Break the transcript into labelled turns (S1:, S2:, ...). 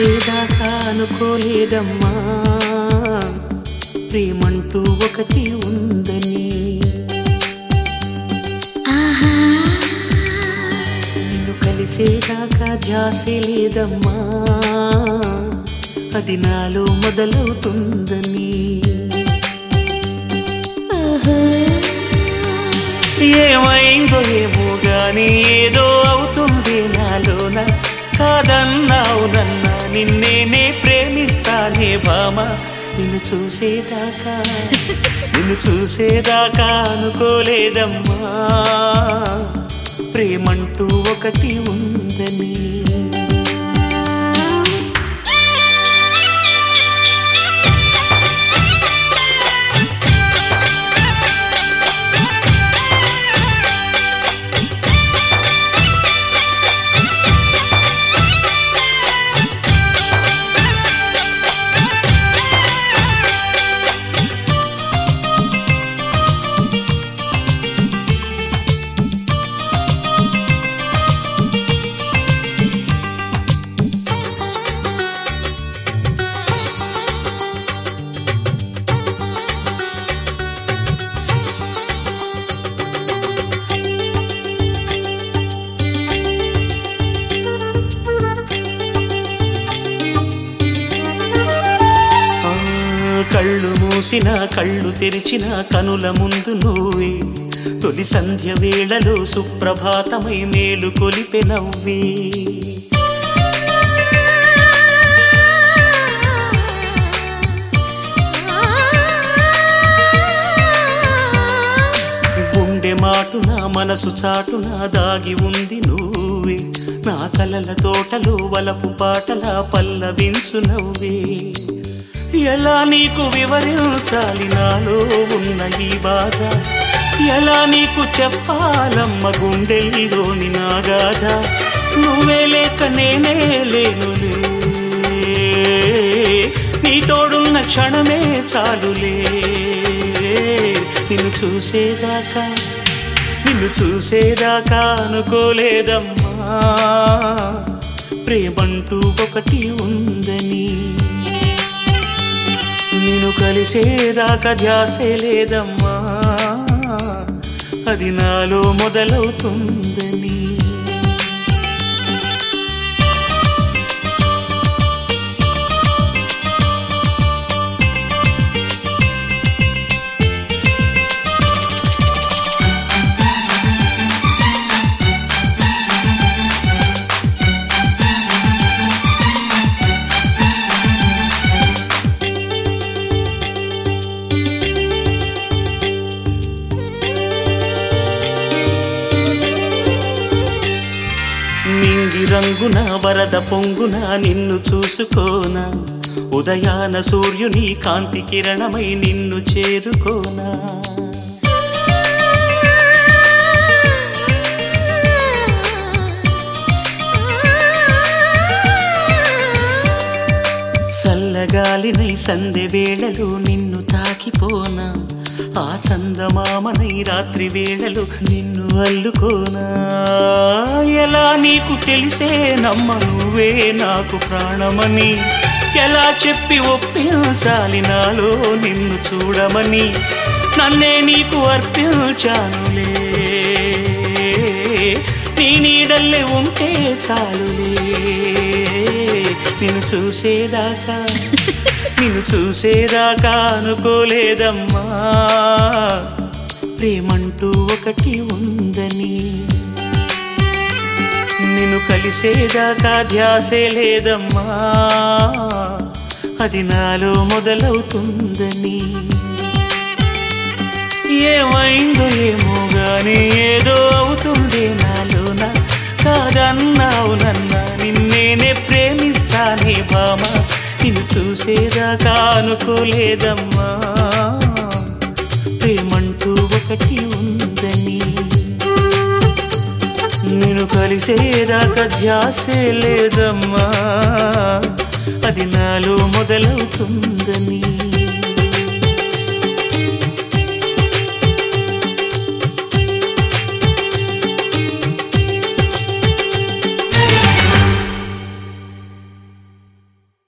S1: కలిసేదాకా అనుకోలేదమ్మా ప్రేమంటూ ఒకటి ఉందని
S2: ఆహా
S1: నిన్ను కలిసేదాకా ధ్యాసే లేదమ్మా అది నాలో మొదలవుతుందని
S2: ఓహో
S1: ఏమైందో ఏమో గాని ఏదో అవుతుంది నాలోన కాదన్నావు నన్న నిన్నేనే ప్రేమిస్తానే భామ నిన్ను చూసేదాకా నిన్ను చూసేదాకా అనుకోలేదమ్మా ప్రేమంటూ ఒకటి ఉందని ఆ, కళ్ళు మూసిన కళ్ళు తెరిచిన కనుల ముందు నువ్వే తొలి సంధ్య వేళలో సుప్రభాతమై మేలు కొలిపె నవ్వే గుండె మాటున మనసు చాటున దాగి ఉంది నువ్వే నా కలల తోటలో వలపు పాటల పల్లవించు నవ్వే ఎలా నీకు వివరించాలి నాలో ఉన్న ఈ బాధ ఎలా నీకు చెప్పాలమ్మ గుండెల్లోని నాగాధ నువ్వే లేక నేనే లేనులే నీ తోడున్న క్షణమే చాలులే నిన్ను చూసేదాకా నిన్ను చూసేదాకా అనుకోలేదమ్మా ప్రేమంటూ ఒకటి ఉందని నిన్ను కలిసేదాకా ధ్యాసే లేదమ్మా అది నాలో మొదలవుతుందని నింగి రంగున వరద పొంగున నిన్ను చూసుకోనా ఉదయాన సూర్యుని కాంతి కిరణమై నిన్ను చేరుకోనా చల్లగాలినై సందె వేళలు నిన్ను తాకిపోనా ఆ చందమామనై రాత్రి వేళలు నిన్ను అల్లుకోనా ఎలా నీకు తెలిసే నమ్మ నువ్వే నాకు ప్రాణమని ఎలా చెప్పి ఒప్పించాలి నాలో నిన్ను చూడమని నన్నే నీకు అర్పించానులే నీ నీడల్లే ఉంటే చాలులే నిన్ను చూసేదాకా నిన్ను చూసేదాకా అనుకోలేదమ్మా ప్రేమంటూ ఒకటి ఉందని నిన్ను కలిసేదాకా ధ్యాసే లేదమ్మా అది నాలో మొదలవుతుందని ఏమైందో ఏమో గాని ఏదో అవుతుంది నాలోన కాదన్నావు నన్న నిన్నేనే ప్రేమిస్తానే బామ నిన్ను చూసేదాకా అనుకోలేదమ్మా ప్రేమంటూ ఒకటి ఉందని నేను కలిసేదాకా ధ్యాసే లేదమ్మా అది నాలో మొదలవుతుందని